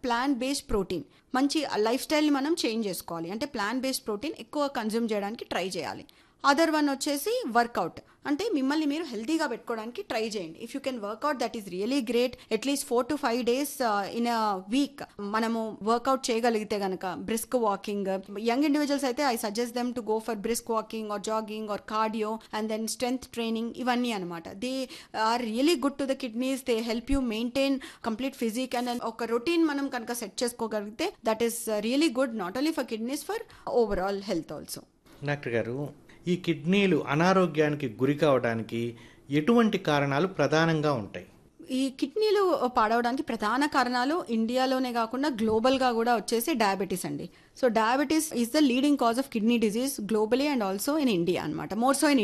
plant based protein మంచి life స్టైల్ని మనం చేంజ్ చేసుకోవాలి అంటే ప్లాంట్ బేస్డ్ ప్రోటీన్ ఎక్కువ కన్జ్యూమ్ చేయడానికి ట్రై చేయాలి అదర్ వన్ వచ్చేసి వర్కౌట్ అంటే మిమ్మల్ని మీరు హెల్తీగా పెట్టుకోవడానికి ట్రై చేయండి if you can workout that is really great at least four to five days in a week మనము వర్కౌట్ చేయగలిగితే కనుక బ్రిస్క్ వాకింగ్ యంగ్ ఇండివిజువల్స్ అయితే I suggest them to go for brisk walking or jogging or cardio and then strength training ఇవన్నీ అనమాట they are really good to the kidneys they help you maintain complete physique and ఒక routine మనం కనుక set చేసుకోగలిగితే that is really good not only for kidneys for overall health also doctor గారు ఈ కిడ్నీలు అనారోగ్యానికి గురి కావడానికి ఎటువంటి కారణాలు ప్రధానంగా ఉంటాయి ఈ కిడ్నీలు పాడవడానికి ప్రధాన కారణాలు ఇండియాలోనే కాకుండా గ్లోబల్గా కూడా వచ్చేసి డయాబెటీస్ అండి so diabetes is the leading cause of kidney disease globally and also in India అనమాట మోర్ సో ఇన్